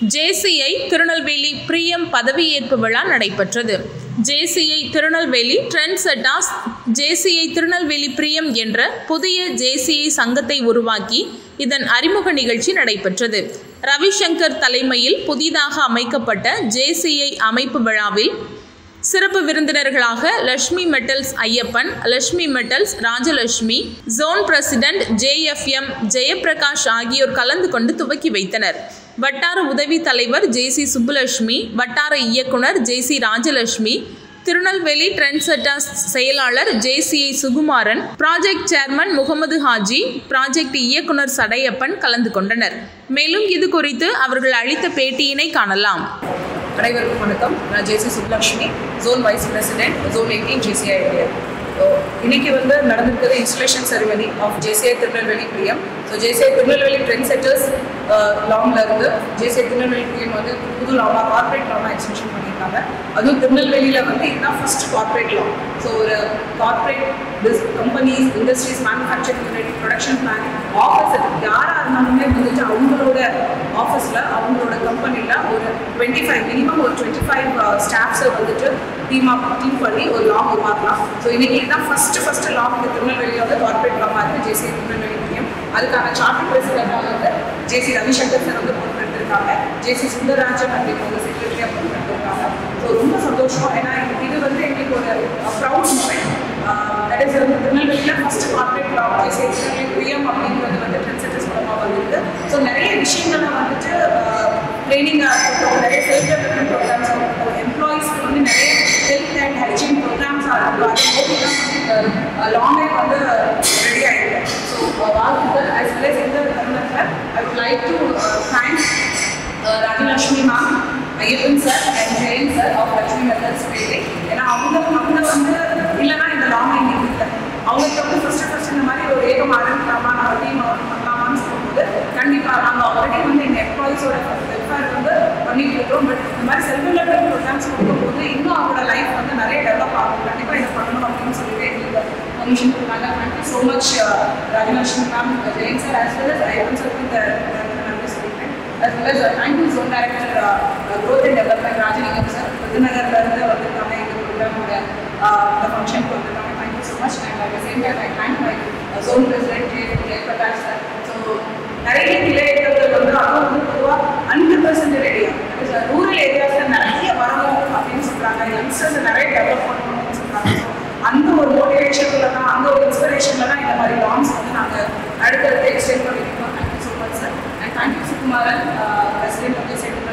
JCI Tirunelveli பிரியம் பதவியேற்பு விழா நடைபெற்றது JCI Tirunelveli Trend Setters JCI Tirunelveli Priyam என்ற புதிய ஜேசிஐ சங்கத்தை உருவாக்கி இதன் அறிமுக நிகழ்ச்சி நடைபெற்றது ரவிசங்கர் தலைமையில் புதிதாக அமைக்கப்பட்ட ஜேசிஐ அமைப்பு விழாவில் சிறப்பு விருந்தினர்களாக Lakshmi Metals Ayyappan Lakshmi Metals Rajalakshmi zone president JFM Jayaprakash ஆகியோர் கலந்து கொண்டு துவக்கி வைத்தனர் வட்டார உதவி தலைவர் ஜேசி சுப்புலட்சுமி வட்டார இயக்குனர் ஜேசி ராஜலட்சுமி திருநெல்வேலி ட்ரெண்ட்செட்டர்ஸ் செயலாளர் JCI Sukumaran project chairman Mohammed Haji project இயக்குனர் சடையப்பன் கலந்து கொண்டனர் மேலும் இது குறித்து அவர்கள் அளித்த பேட்டியினை காணலாம் அனைவருக்கும் வணக்கம் நான் JC Subalakshmi zone vice president zone eighteen JCI India so இன்னைக்கு வந்து நடந்திருக்கிறது installation ceremony of JCI Tirunelveli Priyam so JCI Tirunelveli Trend Setters லாங்கில் இருந்து ஜேசிஐ திருநெல்வேலி பிரியம் வந்து புது லாமா கார்பரேட் லாமா எக்ஸ்டென்ஷன் பண்ணியிருக்காங்க அதுவும் திருநெல்வேலியில் வந்து இதுதான் ஃபர்ஸ்ட் கார்பரேட் லா ஸோ ஒரு corporate biz companies industries manufacturing unit production plan office யாராக இருந்தாலுமே வந்துட்டு அவங்களோட ஆஃபீஸில் அவங்களோட கம்பெனியில் ஒரு டுவெண்ட்டி ஃபைவ் மினிமம் ஒரு டுவெண்ட்டி ஃபைவ் ஸ்டாஃப்ஸை வந்துட்டு டீமாக டீம் பண்ணி ஒரு லா உருவாக்கலாம் ஸோ இன்னைக்கு இதுதான் ஃபஸ்ட்டு ஃபஸ்ட்டு லா வந்து திருநெல்வேலியில் வந்து கார்பரேட் லாமா இருக்குது ஜேசி திருநெல்வேலி முக்கியம் அதுக்கான சார்ட்டர் பிரசிடென்ட்டாக வந்து ஜேசி ரவிசங்கர் சார் வந்து பொறுப்பெடுத்திருக்காங்க ஜேசி சுந்தரராஜன் அப்படிங்கிற செக்ரட்டரியாக பொறுப்பெடுத்திருக்காங்க ஸோ ரொம்ப சந்தோஷம் ஏன்னா இது வந்து எங்களுக்கு ஒரு ப்ரௌட் மூமெண்ட் தட் இஸ் வந்து திருநெல்வேலியில் first corporate law JC Tirunelveli Priyam அப்படிங்கிறது வந்து ட்ரெண்ட் செட்டர்ஸ் மூலமாக வந்திருக்கு ஸோ நிறைய விஷயங்களை வந்துட்டு ட்ரைனிங்காக இருக்கட்டும் நிறைய செல்ஃப் டெவலப்மெண்ட் ப்ரோக்ராம்ஸ் இருக்கட்டும் எம்ப்ளாயிஸ்க்கு வந்து நிறைய ஹெல்த் அண்ட் ஹைஜீன் ப்ரோக்ராம்ஸாக இருக்கட்டும் அது நோக்கி தான் வந்து லாங்கே வந்து ரெடி ஆகிருக்கு ஸோ வாழ்த்துக்கள் as well as இந்த தருணத்தில் I would like to uh, thank uh, Rajalakshmi ma'am Ayyappan sir and Jayan sir of Lakshmi Metals பேரி ஏன்னா அவங்க அவங்க வந்து இல்லைன்னா இந்த லாங் எங்களுக்கு இல்லை அவங்களுக்கு வந்து ஃபஸ்ட்டு ஃபஸ்ட் இந்த மாதிரி ஒரு ஏகம் ஆரம்பிக்கலாமா நம்ம டீம் பண்ணலாமான்னு சொல்லும்போது கண்டிப்பாக நாங்கள் ஆல்ரெடி வந்து எங்கள் எம்ப்ளாயிஸோட வெல்ஃபேர் வந்து பண்ணிட்டு இருக்கோம் பட் இந்த மாதிரி செல்ஃப் டெவலப்மெண்ட் ப்ரோக்ராம்ஸ் கொடுக்கும்போது இன்னும் அவங்களோட லைஃப் வந்து நிறைய டெவலப் ஆகும் கண்டிப்பாக இதை பண்ணணும் அப்படின்னு சொல்லிட்டு எங்களுக்கு பர்மிஷன் கொடுத்தாங்க thank you so much Rajalakshmi ma'am Jain sir as well as ஐவன் சார் இந்த நன்றி சொல்லிட்டேன் as well as uh, thank you zone director uh, uh, growth and development Rajalingam sir விருதுநகர்ல இருந்து வந்திருக்காங்க எங்க ப்ரோக்ராமோட இந்த ஃபங்க்ஷனுக்கு வந்திருக்காங்க thank you so much and at same time I thank my zone president J Jayaprakash sir so நிறைய நிலையங்கள் வந்து அதுவும் வந்து பொதுவாக ஹண்ட்ரட் பர்சன்ட் ரெடியா ரூரல் ஏரியாஸில் நிறைய வரணும் அப்படின்னு சொல்கிறாங்க யங்ஸ்டர்ஸ் நிறைய டெவலப் பண்ணணும் அப்படின்னு சொல்கிறாங்க அந்த ஒரு மோட்டிவேஷனில் தான் அந்த ஒரு இன்ஸ்பிரேஷனில் தான் இந்த மாதிரி லான்ஸ் வந்து நாங்கள் அடுத்தடுத்து எக்ஸ்டெண்ட் பண்ணியிருக்கோம் thank you so much sir and thank you Sukumaran president of the central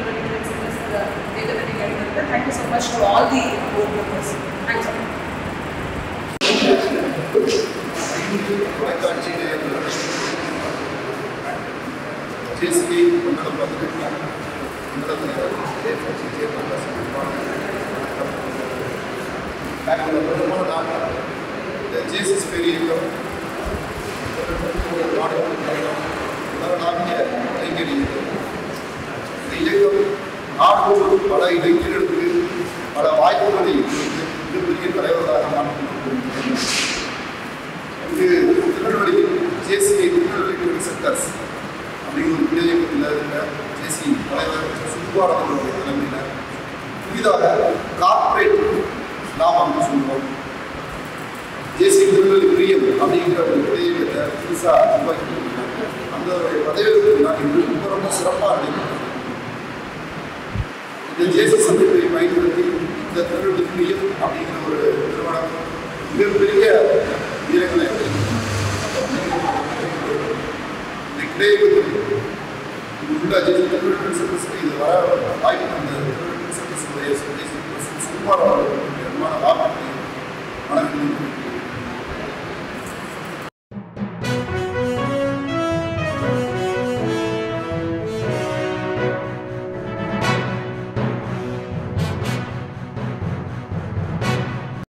ஏகதட்டி கிடைக்கிறது thank you so much to all the board members thanks தொலைக்காட்சி ஜேசிஐ மண்டலம் பதினெட்டு மண்டலத்தில் பிரதமர் நாட்கள் இந்த ஜேசிஸ் பெரிய இயக்கம் உலகளாவிய இளைஞர் இயக்கம் இந்த இயக்கம் நாடோடு பல இளைஞர்களுக்கு பல வாய்ப்புகளை மிகப்பெரிய தலைவர்களாக மாற்றிக்கொண்டிருக்கிறது இது திருநெல்வேலி ஜேசிஐ திருநெல்வேலி சென்டர்ஸ் அப்படிங்கிற ஒரு இணையத்தில் இருக்க ஜேசி தலைவர் சுகுமார் அவர்களுடைய தலைமையில் புதிதாக கார்ப்பரேட் நாம் அப்படின்னு சொல்லுவோம் ஜேசி திருநெல்வேலி பிரியம் அப்படிங்கிற ஒரு இணையத்தை புதுசாக உருவாக்கி கொடுத்துருக்காங்க அந்த பதவியேற்பு நான் இன்று ரொம்ப ரொம்ப சிறப்பாக நடைபெற்றது இந்த ஜேசி சந்திப்பை பயன்படுத்தி இந்த திருநெல்வேலி பிரியம் அப்படிங்கிற ஒரு நிறுவனம் மிகப்பெரிய வீரங்களை இந்த கிடையாது உள்ள ஜேசி திருநெல்வேலி சர்வீஸ்க்கு இது வர வாய்ப்பு அந்த திருநெல்வேலி சர்வீஸுடைய சுகுமார் அவர்களுடைய நிர்மாண வாக்குறுதி வழங்கி